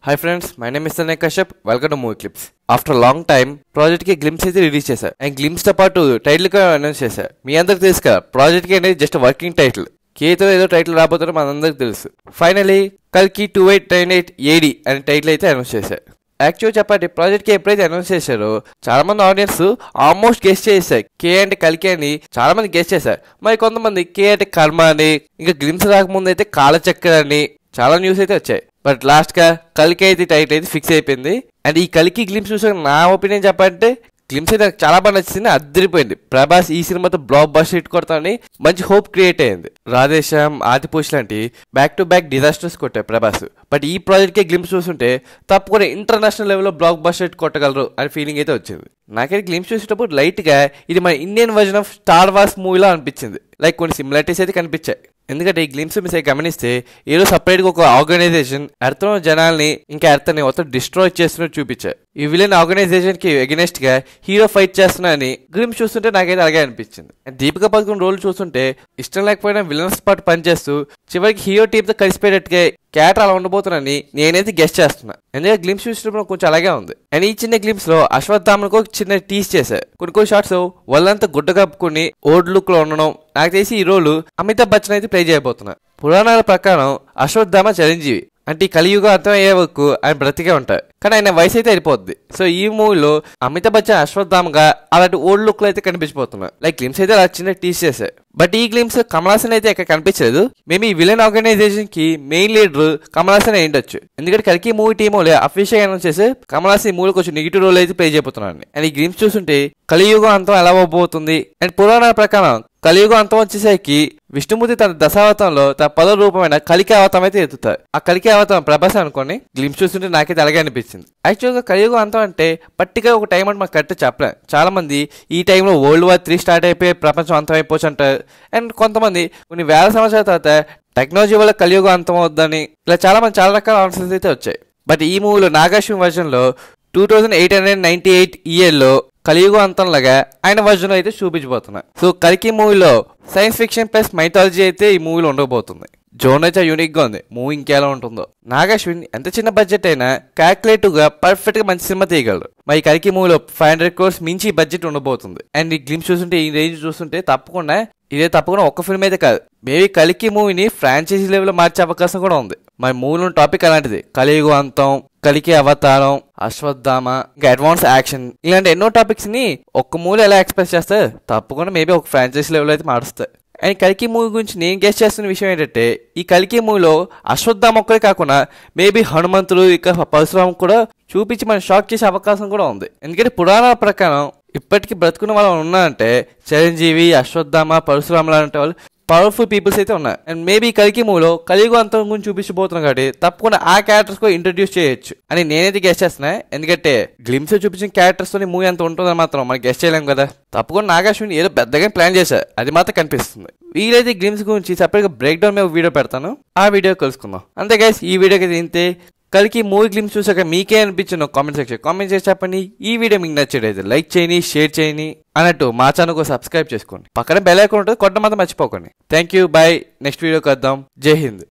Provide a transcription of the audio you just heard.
hi friends my name is Tanay Kashyap welcome to movie clips after long time project కి glimpse అయితే release చేశారు and glimpse తో పాటు title కూడా అనౌన్స్ చేశారు మీ అందరికి తెలుసు కదా ప్రాజెక్ట్ కి అనేది జస్ట్ వర్కింగ్ టైటిల్ కేతో ఏదో టైటిల్ రాబోతుందో మనందరికి తెలుసు ఫైనలీ కల్కి two eight nine eight AD అనే టైటిల్ అయితే అనౌన్స్ చేశారు యాక్చువల్ చెప్పండి ప్రాజెక్ట్ కి ఎప్పుడైతే అనౌన్స్ చేశారో చాలా మంది ఆడియన్స్ ఆల్మోస్ట్ గెస్ట్ చేశారు కే అంటే కలికి అని చాలా మంది గెస్ట్ చేశారు మరి కొంతమంది కే అంటే కర్మ అని ఇంకా గ్లిమ్స్ రాకముందు అయితే కాలచక్ర అని చాలా న్యూస్ అయితే వచ్చాయి బట్ లాస్ట్ గా కలికి అయితే టైటిల్ అయితే ఫిక్స్ అయిపోయింది అండ్ ఈ కలికి గ్లిమ్స్ చూసాక నా ఒపీనియన్ చెప్పాలంటే గ్లిమ్స్ అయితే నాకు చాలా బాగా నచ్చింది అద్దరిపోయింది ప్రభాస్ ఈ సినిమాతో బ్లాక్ బస్టర్ హిట్ కొడతానని మంచి హోప్ క్రియేట్ అయింది రాధేశ్యామ్ ఆదిపుష్ లాంటి బ్యాక్ టు బ్యాక్ డిజాస్టర్స్ కొట్టాయి ప్రభాస్ బట్ ఈ ప్రాజెక్ట్ కి గ్లిమ్స్ చూస్తుంటే తప్పకుండా ఇంటర్నేషనల్ లెవెల్లో బ్లాక్ బస్టర్ హిట్ కొట్టగలరు అనే ఫీలింగ్ అయితే వచ్చింది నాకైతే గ్లిమ్స్ చూసేటప్పుడు లైట్ గా ఇది మన Indian version of Star Wars మూవీలో అనిపించింది లైక్ కొన్ని సిమిలారిటీస్ అయితే కనిపించాయి ఎందుకంటే ఈ గ్లిమ్స్ మిస్ అయ్యి గమనిస్తే ఏదో సపరేట్ గా ఒక ఆర్గనైజేషన్ ఎర్త్ జనాల్ని ఇంకా ఎర్త్ ని మొత్తం డిస్ట్రాయ్ చేస్తున్నట్టు చూపించారు ఈ విలన్ ఆర్గనైజేషన్ కి ఎగనెస్ట్ గా హీరో ఫైట్ చేస్తున్నా అని గ్లిమ్స్ చూస్తుంటే నాకైతే అలాగే అనిపించింది And దీపికా పదుకుని రోల్ చూస్తుంటే ఇష్టం లేకపోయినా విలన్స్ పాటు పనిచేస్తూ చివరికి హీరో టీమ్ తో కలిసిపోయేటట్టుగా క్యారెక్టర్ అలా ఉండబోతున్నాని నేనైతే గెస్ట్ చేస్తున్నా ఎందుకంటే గ్లిమ్స్ చూసినప్పుడు కొంచెం అలాగే ఉంది అండ్ ఈ చిన్న గ్లిమ్స్ లో అశ్వత్థామకు ఒక చిన్న టీస్ చేశారు కొన్ని కొన్ని షార్ట్స్ వాళ్ళంతా గుడ్డ కప్పుకుని ఓల్డ్ లుక్ లో ఉండడం నాకు తెలిసి ఈ రోలు అమితాబ్ బచ్చన్ అయితే ప్లే చేయబోతున్నా పురాణాల ప్రకారం అశ్వత్థామ చిరంజీవి అంటే ఈ కలియుగం అర్థం అయ్యే వరకు ఆయన బ్రతికే ఉంటారు కానీ ఆయన వయసు అయితే అయిపోద్ది సో ఈ మూవీలో అమితాబ్ బచ్చన్ అశ్వత్థామగా అలాంటి ఓల్డ్ లుక్ లో అయితే కనిపించబోతున్నారు లైక్ గ్లిమ్స్ అయితే అలా చిన్న టీస్ చేశారు బట్ ఈ గ్లిమ్స్ కమలాసన్ అయితే ఇక్కడ కనిపించలేదు మేము ఈ విలన్ ఆర్గనైజేషన్ కి మెయిన్ లీడర్ కమలాసన్ అయి ఉండొచ్చు ఎందుకంటే కలికి మూవీ టీమ్ అఫీషియల్ అనౌన్స్ చేసి కమలాసన్ ఈ మూవీలో కొంచెం నెగిటివ్ రోల్ అయితే ప్లే చేయబోతున్నాను అండ్ ఈ గ్లిమ్స్ చూస్తుంటే కలియుగం అంతం ఎలా అవబోతుంది అండ్ పురాణాల ప్రకారం కలియుగం అంతం వచ్చేసరికి విష్ణుమూర్తి తన దశావతంలో తన పదో రూపమైన కలికి అవతారం అయితే ఎత్తుతారు ఆ కలికి అవతారం ప్రభాస్ అనుకోని గ్లిమ్స్ చూస్తుంటే నాకైతే అలాగే అనిపించింది యాక్చువల్గా కలియుగం అంతం అంటే పట్టిగా ఒక టైం అంటే మాకు కరెక్ట్ చెప్పలేం చాలా మంది ఈ టైంలో వరల్డ్ వార్ త్రీ స్టార్ట్ అయిపోయి ప్రపంచం అంతం అయిపోవచ్చు అంటారు అండ్ కొంతమంది కొన్ని వేల సంవత్సరాల తర్వాత టెక్నాలజీ వల్ల కలియుగం అంతం అవుద్దని ఇలా చాలా మంది చాలా రకాల ఆన్సర్స్ అయితే వచ్చాయి బట్ ఈ మూవీలో నాగాశ్వం వర్జన్లో two thousand eight hundred ninety eight ఇయర్లో కలియుగ అంతంలాగా ఆయన వర్జన్ అయితే చూపించబోతున్నా సో కలికి మూవీలో సైన్స్ ఫిక్షన్ ప్లస్ మైథాలజీ అయితే ఈ మూవీలో ఉండబోతుంది జోన్ అయితే యూనిక్ గా ఉంది మూవీ ఇంకెలా ఉంటుందో నాగాశ్విన్ ఎంత చిన్న బడ్జెట్ అయినా క్యాల్కులేటివ్ గా పర్ఫెక్ట్ గా మంచి సినిమా తీయగలరు మరి ఈ కలికి మూవీలో ఫైవ్ హండ్రెడ్ క్రోర్స్ మించి బడ్జెట్ ఉండబోతుంది అండ్ ఈ గ్లిమ్స్ చూస్తుంటే ఈ రేంజ్ చూస్తుంటే తప్పకుండా ఇదే తప్పకుండా ఒక్క ఫిల్మ్ అయితే కాదు మేబీ కలికి మూవీని ఫ్రాంచైజీ లెవెల్లో మార్చే అవకాశం కూడా ఉంది మరి మూవీలో టాపిక్ అలాంటిది కలియుగ అంతం కలికి అవతారం అశ్వత్థామ ఇంకా అడ్వాన్స్ యాక్షన్ ఇలాంటి ఎన్నో టాపిక్స్ ని ఒక్క మూవీ ఎలా ఎక్స్ప్రెస్ చేస్తారు తప్పకుండా మేబీ ఒక ఫ్రాంచైజీ లెవెల్ అయితే మారుస్తారు అండ్ కలికి మూవీ గురించి నేను గెస్ట్ చేస్తున్న విషయం ఏంటంటే ఈ కలికి మూవీలో అశ్వత్థామ ఒక్కరే కాకుండా మేబీ హనుమంతుడు ఇక పరశురాము కూడా చూపించి మనం షాక్ చేసే అవకాశం కూడా ఉంది ఎందుకంటే పురాణాల ప్రకారం ఇప్పటికీ బ్రతుకున్న వాళ్ళు ఉన్నారంటే చిరంజీవి అశ్వత్థామ పరశురామ లాంటి వాళ్ళు పవర్ఫుల్ పీపుల్స్ అయితే ఉన్నాయి అండ్ మేబీ కలికి మూవీలో కలియుగ అంతం గురించి చూపించబోతున్నాం కాబట్టి తప్పకుండా ఆ క్యారెక్టర్స్ కూడా ఇంట్రడ్యూస్ చేయొచ్చు అని నేనైతే గెస్ట్ చేస్తున్నా ఎందుకంటే గ్లిమ్స్ చూపించిన క్యారెక్టర్స్ తోని మూవీ అంత ఉంటుందని మాత్రం మనం గెస్ట్ చేయలేం కదా తప్పకుండా నాగాశ్విని ఏదో పెద్దగా ప్లాన్ చేశారు అది మాత్రం కనిపిస్తుంది వీలైతే గ్లిమ్స్ గురించి సపరేట్గా బ్రేక్ డౌన్ మీద వీడియో పెడతాను ఆ వీడియో కలుసుకుందాం అంతే గైస్ ఈ వీడియోకి అయితే ఇంతే కలికి మూవీ గ్లిమ్స్ చూసాక మీకే అనిపించిన కామెంట్ సెక్షన్ కామెంట్ చేసి చెప్పండి ఈ వీడియో మీకు నచ్చేటైతే లైక్ చేయని షేర్ చేయని అన్నట్టు మా ఛానల్ సబ్స్క్రైబ్ చేసుకోండి పక్కన బెల్ ఐకాన్ ఉంటుంది కొట్ట మాత్రం మర్చిపోకండి థ్యాంక్ యూ బాయ్ నెక్స్ట్ వీడియోకి వద్దాం జై హింద్